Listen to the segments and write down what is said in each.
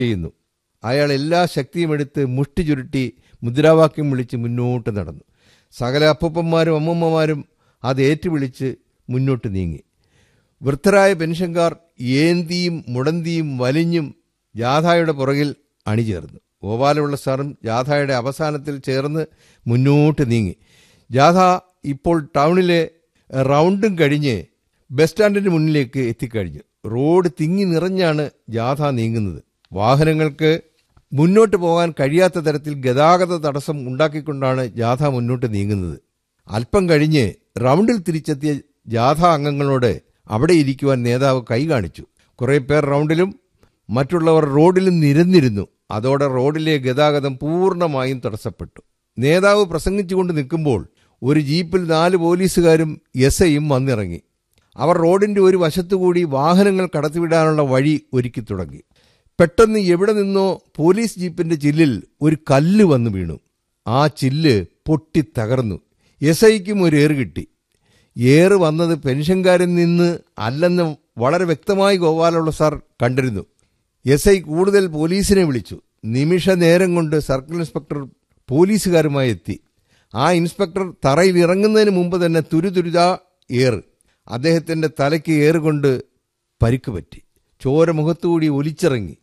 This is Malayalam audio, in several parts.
ചെയ്യുന്നു അയാൾ എല്ലാ ശക്തിയും എടുത്ത് മുഷ്ടി ചുരുട്ടി മുദ്രാവാക്യം വിളിച്ച് മുന്നോട്ട് നടന്നു സകല അപ്പൂപ്പന്മാരും അമ്മൂമ്മമാരും അത് ഏറ്റുവിളിച്ച് മുന്നോട്ട് നീങ്ങി വൃദ്ധരായ പെൻഷൻകാർ ഏന്തിയും മുടന്തിയും വലിഞ്ഞും ജാഥയുടെ പുറകിൽ അണിചേർന്നു ഗോപാലപിള്ള സാറും ജാഥയുടെ അവസാനത്തിൽ ചേർന്ന് മുന്നോട്ട് നീങ്ങി ജാഥ ഇപ്പോൾ ടൗണിലെ റൗണ്ടും കഴിഞ്ഞ് ബസ് സ്റ്റാൻഡിന് മുന്നിലേക്ക് എത്തിക്കഴിഞ്ഞു റോഡ് തിങ്ങി നിറഞ്ഞാണ് ജാഥ നീങ്ങുന്നത് വാഹനങ്ങൾക്ക് മുന്നോട്ട് പോകാൻ കഴിയാത്ത തരത്തിൽ ഗതാഗത തടസ്സം ഉണ്ടാക്കിക്കൊണ്ടാണ് ജാഥ മുന്നോട്ട് നീങ്ങുന്നത് അല്പം കഴിഞ്ഞ് റൗണ്ടിൽ തിരിച്ചെത്തിയ ജാഥ അംഗങ്ങളോട് അവിടെ ഇരിക്കുവാൻ നേതാവ് കൈ കാണിച്ചു കുറെ പേർ റൗണ്ടിലും മറ്റുള്ളവർ റോഡിലും നിരന്നിരുന്നു അതോടെ റോഡിലെ ഗതാഗതം പൂർണ്ണമായും തടസ്സപ്പെട്ടു നേതാവ് പ്രസംഗിച്ചുകൊണ്ട് നിൽക്കുമ്പോൾ ഒരു ജീപ്പിൽ നാല് പോലീസുകാരും എസ് ഐയും വന്നിറങ്ങി അവർ റോഡിന്റെ ഒരു വശത്തുകൂടി വാഹനങ്ങൾ കടത്തിവിടാനുള്ള വഴി ഒരുക്കി തുടങ്ങി പെട്ടെന്ന് എവിടെ നിന്നോ പോലീസ് ജീപ്പിന്റെ ചില്ലിൽ ഒരു കല്ല് വന്നു വീണു ആ ചില്ല് പൊട്ടി തകർന്നു എസ് ഐക്കും ഒരു ഏറ് കിട്ടി ഏറ് വന്നത് പെൻഷൻകാരിൽ നിന്ന് അല്ലെന്ന് വളരെ വ്യക്തമായി ഗോപാലുള്ള സാർ കണ്ടിരുന്നു എസ് ഐ കൂടുതൽ പോലീസിനെ വിളിച്ചു നിമിഷ നേരം കൊണ്ട് സർക്കിൾ ഇൻസ്പെക്ടർ പോലീസുകാരുമായി എത്തി ആ ഇൻസ്പെക്ടർ തറയിൽ ഇറങ്ങുന്നതിന് മുമ്പ് തന്നെ തുരുതുരുതാ ഏറ് അദ്ദേഹത്തിന്റെ തലയ്ക്ക് ഏറുകൊണ്ട് പരിക്ക് പറ്റി ചോര മുഖത്തുകൂടി ഒലിച്ചിറങ്ങി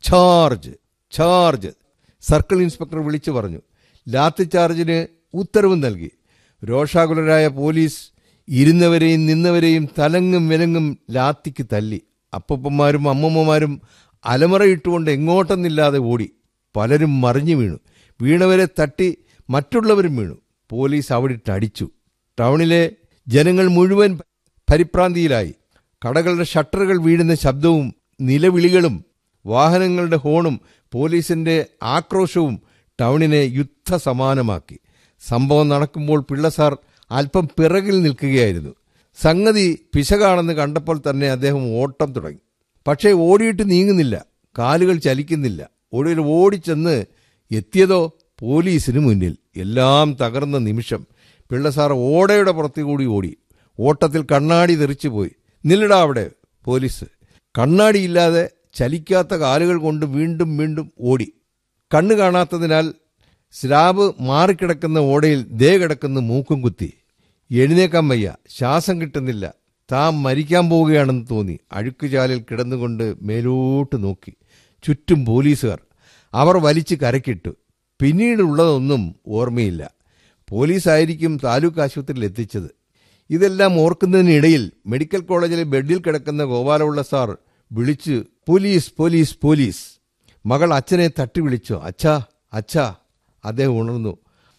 ചാർജ് ചാർജ് സർക്കിൾ ഇൻസ്പെക്ടർ വിളിച്ചു പറഞ്ഞു ലാത്തി ചാർജിന് ഉത്തരവ് നൽകി രോഷാകുലരായ പോലീസ് ഇരുന്നവരെയും നിന്നവരെയും തലങ്ങും വിലങ്ങും ലാത്തിക്ക് തല്ലി അപ്പൂപ്പന്മാരും അമ്മമ്മമാരും അലമുറയിട്ടുകൊണ്ട് എങ്ങോട്ടെന്നില്ലാതെ ഓടി പലരും മറിഞ്ഞു വീണു വീണവരെ തട്ടി മറ്റുള്ളവരും വീണു പോലീസ് അവിടിട്ട് അടിച്ചു ടൗണിലെ ജനങ്ങൾ മുഴുവൻ പരിഭ്രാന്തിയിലായി കടകളുടെ ഷട്ടറുകൾ വീഴുന്ന ശബ്ദവും നിലവിളികളും വാഹനങ്ങളുടെ ഹോണും പോലീസിന്റെ ആക്രോശവും ടൗണിനെ യുദ്ധസമാനമാക്കി സംഭവം നടക്കുമ്പോൾ പിള്ളസാർ അല്പം പിറകിൽ നിൽക്കുകയായിരുന്നു സംഗതി പിശകാണെന്ന് കണ്ടപ്പോൾ തന്നെ അദ്ദേഹം ഓട്ടം തുടങ്ങി പക്ഷേ ഓടിയിട്ട് നീങ്ങുന്നില്ല കാലുകൾ ചലിക്കുന്നില്ല ഒടുവിൽ ഓടിച്ചെന്ന് എത്തിയതോ പോലീസിന് മുന്നിൽ എല്ലാം തകർന്ന നിമിഷം പിള്ളസാർ ഓടയുടെ പുറത്തുകൂടി ഓടി ഓട്ടത്തിൽ കണ്ണാടി തെറിച്ചുപോയി നില്ലടാ അവിടെ പോലീസ് കണ്ണാടിയില്ലാതെ ചലിക്കാത്ത കാലുകൾ കൊണ്ട് വീണ്ടും വീണ്ടും ഓടി കണ്ണു കാണാത്തതിനാൽ സ്ലാബ് മാറിക്കിടക്കുന്ന ഓടയിൽ ദേ കിടക്കുന്ന മൂക്കും കുത്തി എഴുന്നേക്കാൻ വയ്യ ശ്വാസം കിട്ടുന്നില്ല താൻ മരിക്കാൻ പോവുകയാണെന്ന് തോന്നി അഴുക്കുചാലിൽ കിടന്നുകൊണ്ട് മേലോട്ട് നോക്കി ചുറ്റും പോലീസുകാർ അവർ വലിച്ച് കരക്കിട്ടു പിന്നീടുള്ളതൊന്നും ഓർമ്മയില്ല പോലീസായിരിക്കും താലൂക്ക് ആശുപത്രിയിൽ എത്തിച്ചത് ഇതെല്ലാം ഓർക്കുന്നതിനിടയിൽ മെഡിക്കൽ കോളേജിലെ ബെഡിൽ കിടക്കുന്ന ഗോപാലപിള്ള സാർ വിളിച്ച് പോലീസ് പോലീസ് പോലീസ് മകൾ അച്ഛനെ തട്ടി വിളിച്ചു അച്ഛാ അച്ഛാ അദ്ദേഹം ഉണർന്നു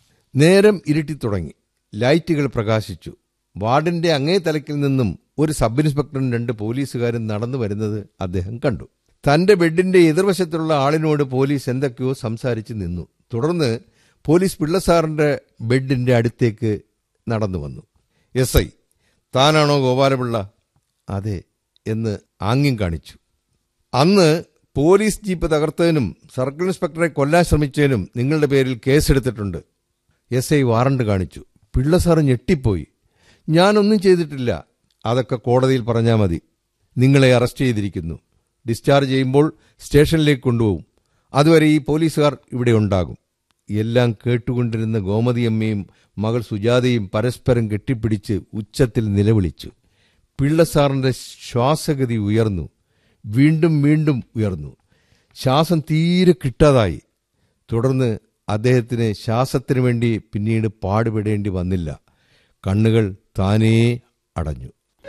നേരം ഇരുട്ടി തുടങ്ങി ലൈറ്റുകൾ പ്രകാശിച്ചു വാർഡിന്റെ അങ്ങേ തലക്കിൽ നിന്നും ഒരു സബ് ഇൻസ്പെക്ടറും രണ്ട് പോലീസുകാരും നടന്നു വരുന്നത് അദ്ദേഹം കണ്ടു തന്റെ ബെഡിന്റെ എതിർവശത്തുള്ള ആളിനോട് പോലീസ് എന്തൊക്കെയോ സംസാരിച്ച് നിന്നു തുടർന്ന് പോലീസ് പിള്ളസാറിന്റെ ബെഡിന്റെ അടുത്തേക്ക് നടന്നു വന്നു എസ് ഐ താനാണോ ഗോപാലപിള്ള അതെ എന്ന് ആംഗ്യം കാണിച്ചു അന്ന് പോലീസ് ജീപ്പ് തകർത്തതിനും സർക്കിൾ ഇൻസ്പെക്ടറെ കൊല്ലാൻ ശ്രമിച്ചതിനും നിങ്ങളുടെ പേരിൽ കേസെടുത്തിട്ടുണ്ട് എസ് ഐ വാറണ്ട് കാണിച്ചു പിള്ളസാർ ഞെട്ടിപ്പോയി ഞാനൊന്നും ചെയ്തിട്ടില്ല അതൊക്കെ കോടതിയിൽ പറഞ്ഞാൽ മതി നിങ്ങളെ അറസ്റ്റ് ചെയ്തിരിക്കുന്നു ഡിസ്ചാർജ് ചെയ്യുമ്പോൾ സ്റ്റേഷനിലേക്ക് കൊണ്ടുപോകും അതുവരെ ഈ പോലീസുകാർ ഇവിടെ ഉണ്ടാകും എല്ലാം കേട്ടുകൊണ്ടിരുന്ന ഗോമതിയമ്മയും മകൾ സുജാതയും പരസ്പരം കെട്ടിപ്പിടിച്ച് ഉച്ചത്തിൽ നിലവിളിച്ചു പിള്ളസാറിന്റെ ശ്വാസഗതി ഉയർന്നു വീണ്ടും വീണ്ടും ഉയർന്നു ശ്വാസം തീരെ കിട്ടാതായി തുടർന്ന് അദ്ദേഹത്തിന് ശ്വാസത്തിനു വേണ്ടി പിന്നീട് പാടുപെടേണ്ടി വന്നില്ല കണ്ണുകൾ താനേ അടഞ്ഞു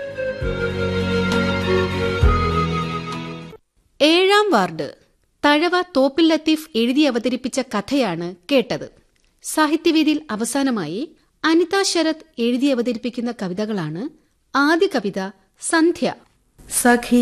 ഏഴാം വാർഡ് തഴവ തോപ്പിൽ ലത്തീഫ് എഴുതി അവതരിപ്പിച്ച കഥയാണ് കേട്ടത് സാഹിത്യവേദിയിൽ അവസാനമായി അനിത ശരത് എഴുതി അവതരിപ്പിക്കുന്ന കവിതകളാണ് ആദ്യ കവിത സന്ധ്യ സഖി